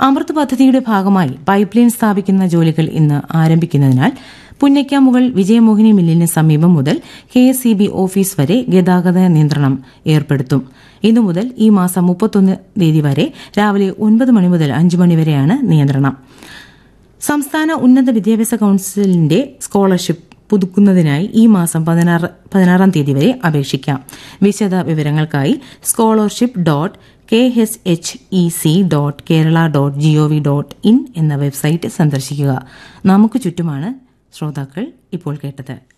അമൃത് പദ്ധതിയുടെ ഭാഗമായി pipe line സ്ഥാപിക്കുന്ന ജോലികൾ ഇന്ന് ആരംഭിക്കുന്നതിനാൽ പുന്നയ്ക്കാമുകൾ വിജയമോഹിനി മില്ലിന് സമീപം മുതൽ K S C B office വരെ ഗതാഗത നിയന്ത്രണം ഏർപ്പെടുത്തും ഇന്നു മുതൽ ഈ മാസം മുപ്പത്തൊന്ന് തീയതി വരെ രാവിലെ ഒൻപത് മണി മുതൽ അഞ്ച് മണി വരെയാണ് നിയന്ത്രണം സംസ്ഥാന ഉന്നത വിദ്യാഭ്യാസ കൌൺസിലിന്റെ സ്കോളർഷിപ്പ് പുതുക്കുന്നതിനായി ഈ മാസം പതിനാറ് പതിനാറാം തീയതി വരെ അപേക്ഷിക്കാം വിശദ വിവരങ്ങൾക്കായി scholarship dot K S H E C dot Kerala dot G O V dot in എന്ന വെബ്സൈറ്റ് സന്ദർശിക്കുക നമുക്ക് ചുറ്റുമാണ് ശ്രോതാക്കൾ ഇപ്പോൾ കേട്ടത്